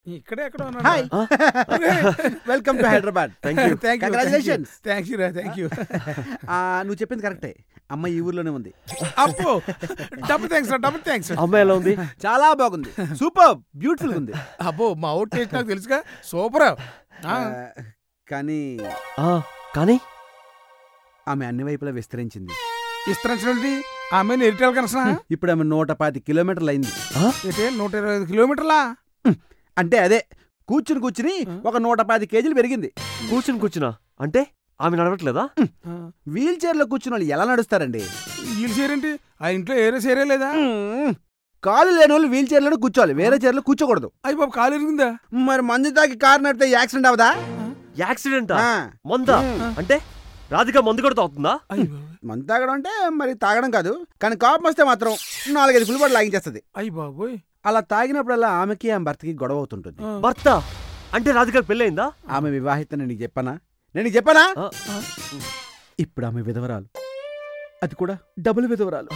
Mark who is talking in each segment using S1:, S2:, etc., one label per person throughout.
S1: ఇక్కడే ఎక్కడ
S2: hi welcome to Hyderabad
S3: thank you
S2: Congratulations.
S1: Thank you రా థ్యాంక్ యూ
S2: ఆ, నువ్వు చెప్పింది కరెక్టే అమ్మ ఈ ఊర్లోనే ఉంది
S1: అప్పు డబుల్ థ్యాంక్స్ రా డబుల్ థ్యాంక్స్
S3: అమ్మాయి ఎలా ఉంది
S2: చాలా బాగుంది సూపర్ బ్యూటిఫుల్ ఉంది
S1: అబ్బో మా అవుట్ టేస్ట్ నాకు తెలుసుగా సూపర్
S2: ఆ, కానీ
S3: ఆ, కానీ
S2: ఆమె అన్ని వైపులా విస్తరించింది
S1: ఇస్తున్నటువంటి ఆమె ఎరిటల్ కనసనా
S2: ఇప్పుడు ఆమె నూట పాతి కిలోమీటర్లు అయింది
S1: అయితే నూట ఇరవై ఐదు కిలోమీటర్లా
S2: అంటే అదే కూర్చుని కూర్చుని ఒక నూట పాతి కేజీలు పెరిగింది
S3: కూర్చుని కూర్చున్నా అంటే ఆమె నడవట్లేదా
S2: వీల్ చైర్ లో కూర్చున్న వాళ్ళు ఎలా నడుస్తారండి
S1: వీళ్ళు చేరేంటి ఆ ఇంట్లో ఏరే సేరే లేదా
S2: మ్మ్. కాలు లేని వాళ్ళు వీల్ చైర్ లో కూర్చోవాలి వేరే చైర్ లో కూర్చోకూడదు
S1: అయ్యి బాబు కాలు ఎరిగిందా
S2: మరి మందు తాగి కారు నడితే యాక్సిడెంట్ అవదా
S3: యాక్సిడెంటా
S2: ఆ.
S3: మందా
S2: మ్మ్.
S3: అంటే రాధిక మందు కొడుతూ అవుతుందా
S1: అయ్యి బాబు
S2: మందు తాగడం అంటే మరి తాగడం కాదు కానీ కోపం వస్తే మాత్రం నాలుగైదు పులిపాటు లాగించేస్తుంది
S1: అయ్యి బాబోయ్
S2: అలా తాగినప్పుడల్లా ఆమెకి ఆమె భర్తకి గొడవ అవుతుంటుంది
S1: ఆ.
S3: భర్త అంటే రాధికకు పెళ్ళయిందా
S2: ఆమె వివాహిత నేను నీకు చెప్పనా నేను నీకు చెప్పనా
S3: ఆ,
S2: ఇప్పుడు ఆమె విధవరాలు అది కూడా డబుల్ విధవరాలు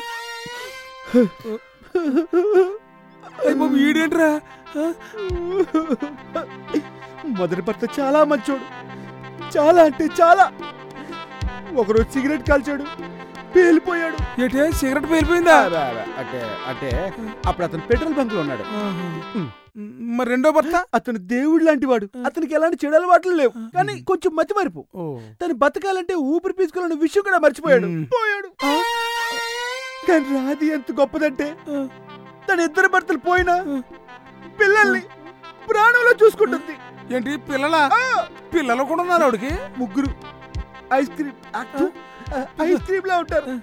S1: అయ్యి బాబు ఈడేంట్రా ఆ?
S2: మొదటి భర్త చాలా మంచోడు చాలా అంటే చాలా ఒకరోజు సిగరెట్ కాల్చాడు పేలిపోయాడు
S1: ఏంటే సిగరెట్ పేలిపోయిందా
S2: అంటే అంటే అప్పుడు అతను పెట్రోల్ బంక్ లో ఉన్నాడు
S1: ఆహా.
S2: ఉమ్.
S1: మరి రెండో భర్త
S2: అతను దేవుడు లాంటి వాడు అతనికి ఎలాంటి చెడు అలవాట్లు లేవు కానీ కొంచెం మతి మరుపు
S1: ఓ
S2: తను బతకాలంటే ఊపిరి పీల్చుకోవాలన్న విషయం కూడా మర్చిపోయాడు
S1: మ్మ్.
S2: పోయాడు కానీ రాది ఎంత గొప్పదంటే
S1: ఆ.
S2: తన ఇద్దరు భర్తలు పోయినా
S1: ఆ.
S2: పిల్లల్ని ప్రాణంలో చూసుకుంటుంది
S1: ఏంటి పిల్లల పిల్లలు కూడా ఉన్నారు ఆవిడకి
S2: ముగ్గురు ఐస్ క్రీమ్ అచ్చు, ఐస్ క్రీమ్ లా ఉంటారు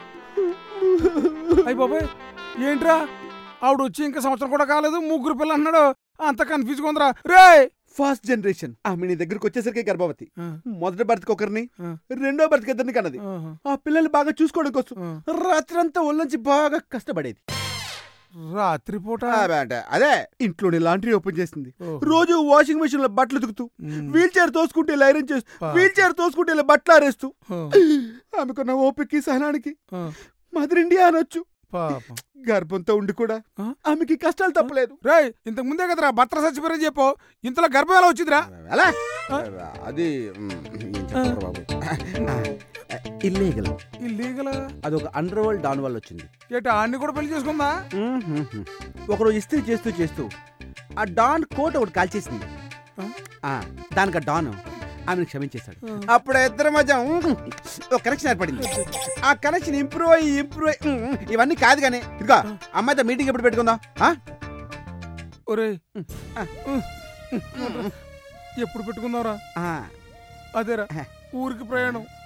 S1: అయ్యి బాబాయ్ ఏంట్రా ఆవిడ వచ్చి ఇంకా సంవత్సరం కూడా కాలేదు ముగ్గురు పిల్లలు అన్నాడు అంత కన్ఫ్యూజ్ ఉందిరా రే
S2: ఫస్ట్ జనరేషన్ ఆమె నీ దగ్గరకు వచ్చేసరికి గర్భవతి మొదటి భర్తకి ఒకరిని
S1: ఆ.
S2: రెండో భర్తకి ఇద్దరిని కన్నది ఆ పిల్లల్ని బాగా చూసుకోవడం కోసం రాత్రంతా ఒళ్ళొంచి బాగా కష్టపడేది
S1: రాత్రిపూట
S2: ఆ, అంటే అదే ఇంట్లోనే లాండ్రీ ఓపెన్ చేసింది
S1: ఓహో.
S2: రోజు వాషింగ్ మెషిన్ లో బట్టలు ఉతుకుతూ
S1: మ్మ్.
S2: వీల్ చైర్ తోసుకుంటే ఇలా ఐరన్ చేస్తూ
S1: పాపం.
S2: వీల్ చైర్ తోసుకుంటే ఇలా బట్టలు ఆరేస్తూ
S1: ఆ,
S2: ఆమెకున్న ఓపికకి సహనానికి
S1: ఆ,
S2: మదర్ ఇండియా అనొచ్చు
S1: పాపం
S2: గర్భంతో ఉండి కూడా
S1: ఆ?
S2: ఆమెకి కష్టాలు తప్పలేదు
S1: రేయ్ ఇంతకు ముందే కదరా భర్త చచ్చిపోయారని చెప్పు ఇంతలో గర్భం ఎలా వచ్చిందిరా
S2: అలా
S1: ఆ?
S2: అది బాబు ఇల్లీగల్
S1: ఇల్లీగల్
S2: అదొక అండర్ వరల్డ్ డాన్ వల్ల వచ్చింది
S1: ఏంటి ఆడిని కూడా పెళ్లి చేసుకుందా
S2: ఒకరోజు ఇస్త్రీ చేస్తూ చేస్తూ ఆ డాన్ కోట్ ఒకటి కాల్చేసింది
S1: ఆ?
S2: ఆ, దానికి ఆ డాన్ ఆమెను క్షమించేశాడు
S1: ఆ.
S2: అప్పుడు ఇద్దరి మధ్య ఉమ్, ఒక కనెక్షన్ ఏర్పడింది ఆ కనెక్షన్ ఇంప్రూవ్ అయ్యి ఇంప్రూవ్ అయ్యి ఉమ్, ఇవన్నీ కాదు కానీ ఇదిగో అమ్మాయితో మీటింగ్ ఎప్పుడు పెట్టుకుందాం ఆ?
S1: ఒరేయ్
S2: ఆ.
S1: ఎప్పుడు పెట్టుకుందాంరా
S2: ఆ,
S1: అదేరా
S2: ఆహా.
S1: ఊరికి ప్రయాణం